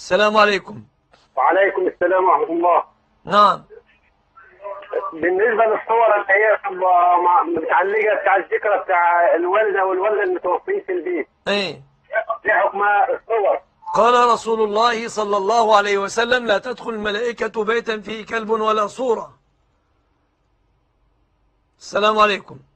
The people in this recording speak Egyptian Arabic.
السلام عليكم وعليكم السلام ورحمة الله نعم بالنسبة للصور اللي هي بتبقى مع- متعلقة بتاع الذكرى بتاع الوالدة والوالد المتوفين في البيت ايه دي حكمها الصور قال رسول الله صلى الله عليه وسلم لا تدخل الملائكة بيتا فيه كلب ولا صورة السلام عليكم